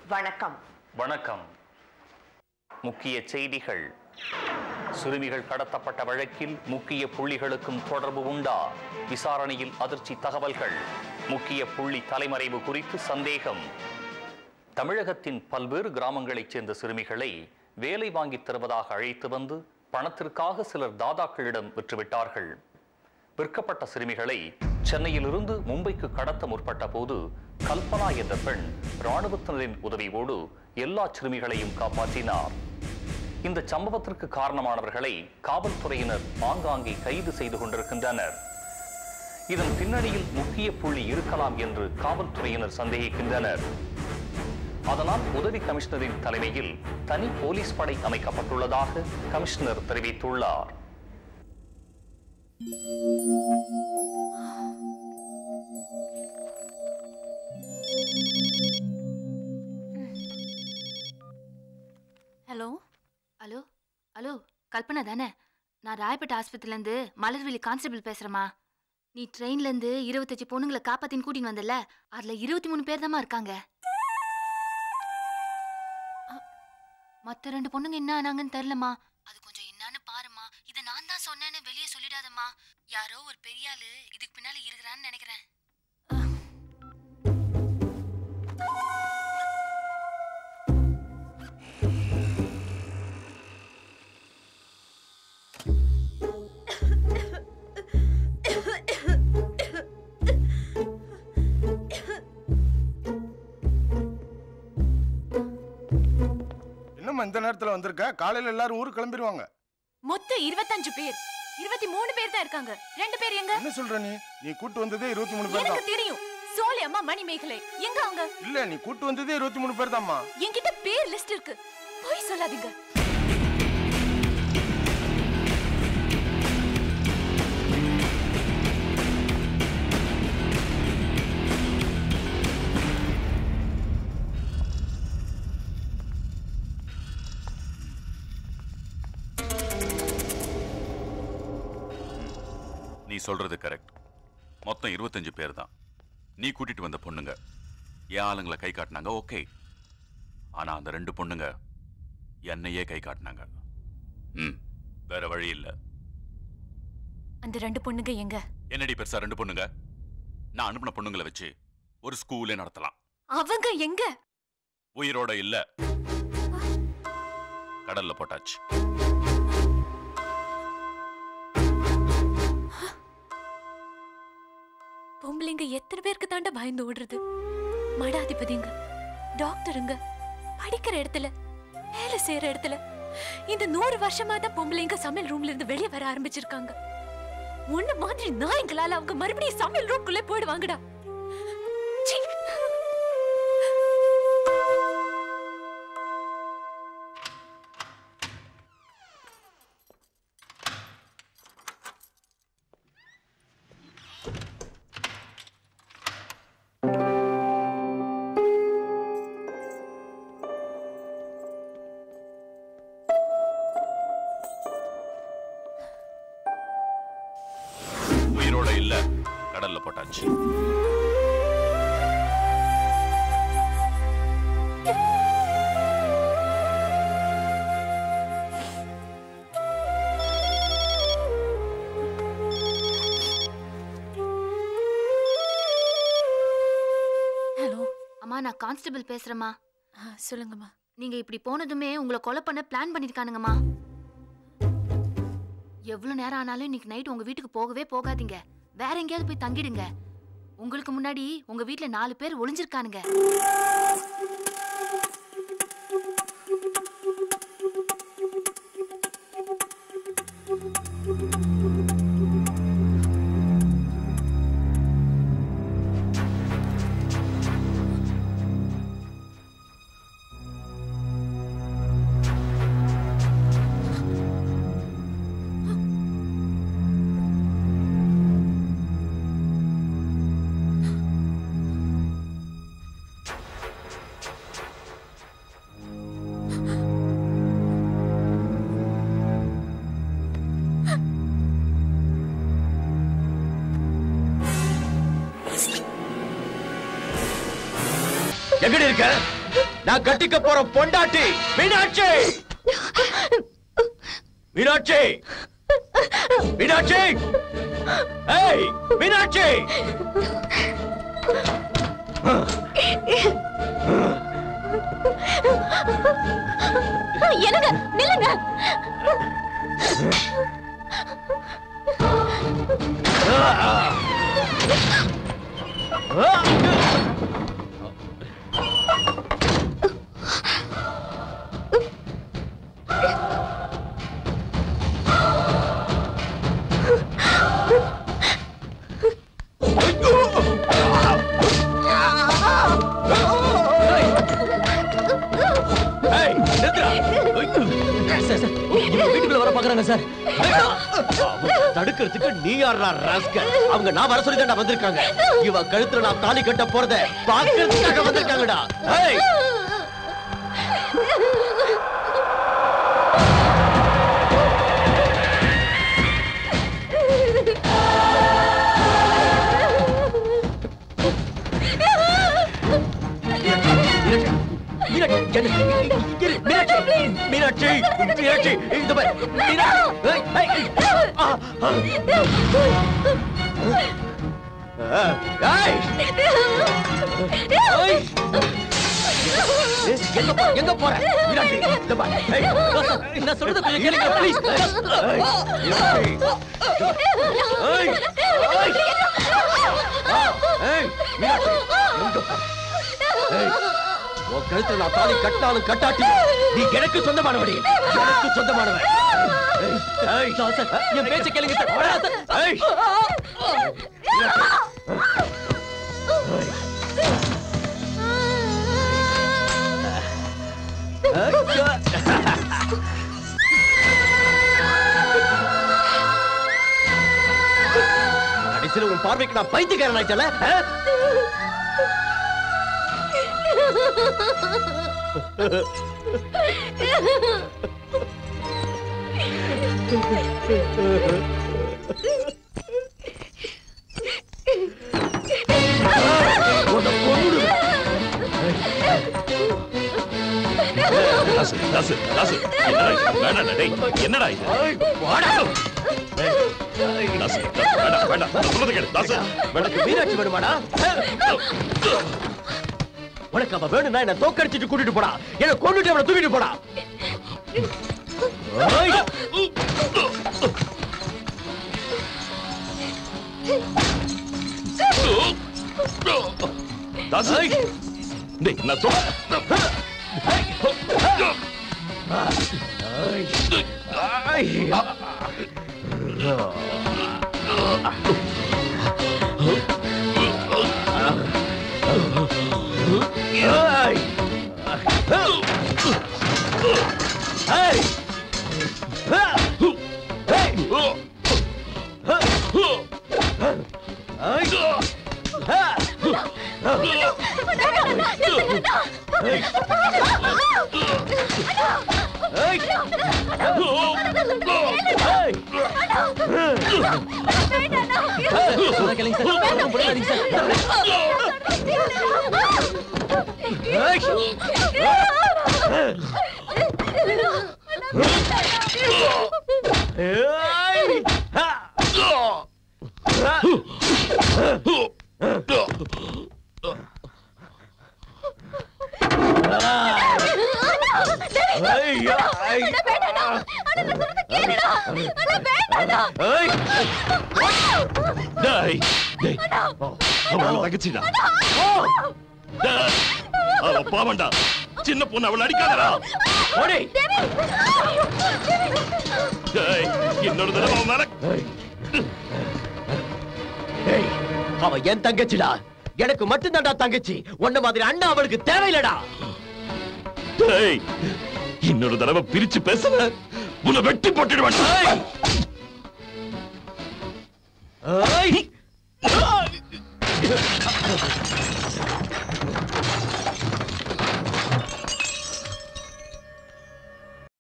வணக்கம் வணக்கம் முக்கிய செய்திகள் சிறுமிகள் கடத்தப்பட்ட வழக்கில் முக்கிய புள்ளிகளுக்கும் தொடர்பு உண்டா விசாரணையில் அதிர்ச்சி தகவல்கள் முக்கிய புள்ளி தலைமறைவு குறித்து சந்தேகம் தமிழகத்தின் பல்வேறு கிராமங்களைச் சேர்ந்த சிறுமிகளை வேலை வாங்கித் தருவதாக அழைத்து வந்து பணத்திற்காக சிலர் தாதாக்களிடம் விற்றுவிட்டார்கள் விற்கப்பட்ட சிறுமிகளை சென்னையிலிருந்து மும்பைக்கு கடத்த முற்பட்ட போது கல்பனா என்ற பெண் ராணுவத்தினரின் உதவியோடு எல்லா சிறுமிகளையும் காப்பாற்றினார் இந்த சம்பவத்திற்கு காரணமானவர்களை காவல்துறையினர் ஆங்காங்கே கைது செய்து கொண்டிருக்கின்றனர் இதன் பின்னணியில் முக்கிய புள்ளி இருக்கலாம் என்று காவல்துறையினர் சந்தேகிக்கின்றனர் அதனால் உதவி கமிஷனரின் தலைமையில் தனி போலீஸ் படை அமைக்கப்பட்டுள்ளதாக கமிஷனர் தெரிவித்துள்ளார் ஹலோ ஹலோ ஹலோ கல்பனா தானே நான் ராயப்பேட்டை ஆஸ்பத்திரிலேருந்து மலர்விழி கான்ஸ்டபிள் பேசுகிறேம்மா நீ ட்ரெயின்லேருந்து இருபத்தஞ்சு பொண்ணுங்களை காப்பாத்தின்னு கூட்டின்னு வந்தல அதில் இருபத்தி மூணு பேர் தாம்மா இருக்காங்க மற்ற ரெண்டு பொண்ணுங்க என்ன ஆனாங்கன்னு தெரிலம்மா அது கொஞ்சம் என்னன்னு பாருமா இதை நான் தான் சொன்னேன்னு வெளியே சொல்லிடாதம்மா யாரோ ஒரு பெரிய ஆளு இதுக்கு பின்னால இருக்கிறான்னு நினைக்கிறேன் என்னம்மா இந்த நேரத்துல வந்திருக்க காலையில எல்லாரும் ஊருக்கு கிளம்பிடுவாங்க மொத்தம் இருபத்தஞ்சு பேர் இருபத்தி மூணு பேர் தான் இருக்காங்க ரெண்டு பேர் எங்க என்ன சொல்ற நீ நீ கூட்டு வந்ததே இருபத்தி மூணு பேர் எனக்கு தான் தெரியும் சோழி அம்மா மணிமேகலை எங்க அவங்க இல்ல நீ கூட்டு வந்ததே இருபத்தி மூணு பேர் தான்மா என்கிட்ட பேர் லிஸ்ட் இருக்கு போய் சொல்லாதீங்க நீ சொல்றது கரெக்ட் மொத்தம் இருபத்தஞ்சு பேர் தான் நீ கூட்டிட்டு வந்த பொண்ணுங்க என் ஆளுங்களை கை காட்டினாங்க ஓகே ஆனா அந்த ரெண்டு பொண்ணுங்க என்னையே கை காட்டினாங்க ம் வேற வழி இல்ல அந்த ரெண்டு பொண்ணுங்க எங்க என்னடி பெருசா ரெண்டு பொண்ணுங்க நான் அனுப்பின பொண்ணுங்களை வச்சு ஒரு ஸ்கூலே நடத்தலாம் அவங்க எங்க உயிரோட இல்ல கடல்ல போட்டாச்சு பொம்பளைங்க எத்தனை பேருக்கு தாண்ட பயந்து ஓடுறது மடாதிபதிங்க டாக்டருங்க படிக்கிற இடத்துல வேலை செய்யற இடத்துல இந்த நூறு வருஷமா தான் பொம்பளைங்க சமையல் ரூம்ல இருந்து வெளியே வர ஆரம்பிச்சிருக்காங்க உன்ன மாதிரி நாயங்களால அவங்க மறுபடியும் சமையல் ரூம்குள்ளே போயிடுவாங்கடா சீ. உயிரோட இல்ல கடல்ல போட்டாச்சு ஹலோ அம்மா நான் கான்ஸ்டபிள் பேசுகிறேம்மா ஆ, சொல்லுங்கம்மா நீங்க இப்படி போனதுமே உங்களை கொலை பண்ண பிளான் பண்ணிருக்கானுங்கம்மா எவ்வளவு நேரம் ஆனாலும் இன்னைக்கு நைட் உங்க வீட்டுக்கு போகவே போகாதீங்க வேற எங்கேயாவது போய் தங்கிடுங்க உங்களுக்கு முன்னாடி உங்க வீட்ல நாலு பேர் ஒளிஞ்சிருக்கானுங்க எங்கடி இருக்க நான் கட்டிக்க போற பொண்டாட்டி மீனாட்சி மீனாட்சி மீனாட்சி ஏய் மீனாட்சி என்னங்க நில்லுங்க ஏய் நிறுத்துடா சார் சார் இவங்க வீட்டுக்குள்ள வர பாக்குறாங்க சார் அவங்க தடுக்கிறதுக்கு நீ யாரா ராஸ்கல் அவங்க நான் வர சொல்லி தான் வந்திருக்காங்க இவ கழுத்துல நான் தாலி கட்ட போறத பாக்குறதுக்காக வந்திருக்காங்கடா ஏய் மீனாட்சி என்ன- இரு, மீனாட்சி மீனாட்சி மீனாட்சி இந்த பாரு, மீனாட்சி ஏய், ஏய், ஏய். ஆ, ஆ. ஆ, ஏய். ஏய். எங்க போ எங்க போற மீனாட்சி இந்த பாரு. ஏய், நான் சொல்றத கொஞ்சம் கேளுங்க ப்ளீஸ் மீனாட்சி ஏய் ஏய் ஆ, ஏய் மீனாட்சி எங்க போ ஏய் உன் கழுத்துல நான் தாலி கட்டினாலும் கட்டாட்டி நீ எனக்கு சொந்தமானவடி எனக்கு சொந்தமானவன் ஏய், ஏய், சார், என் பேச்ச கேளுங்க சார். வேணாம் சார். ஏய். ஏய். கடைசியில உன் பார்வைக்கு நான் பைத்தியக்காரன் ஆயிட்டல தாசு தாசு தாசு என்னடா இது வேண்டாம் டேய் என்னடா இது தாசு தாசு, வேண்டாம் வேண்டாம் நான் சொல்றதை கேளு தாசு வேண்டாம் உனக்கு மீனாட்சி வேணுமாடா உனக்கு அவ வேணும்னா என்ன தோக்கடிச்சிட்டு கூட்டிட்டு போடா என்ன கொண்டுட்டு அவனை தூக்கிட்டு போடா ஏய். தாசு டேய் நான் சொல்ல ஏய். ஏய். டேய் டேய் அவள தங்கச்சிடா டேய், அவ பாவண்டா சின்ன பொண்ணு அவள அடிக்காதடா ஓடி டேய் இன்னொரு தடவை அவன் மேல ஏய், அவ என் தங்கச்சிடா எனக்கு மட்டும்தான்டா தங்கச்சி உன்ன மாதிரி அண்ணா அவளுக்கு தேவையில்லடா டேய் இன்னொரு தடவை பிரிச்சு பேசல உன்னை வெட்டி போட்டுடுவேன் ஏய். ஏய்.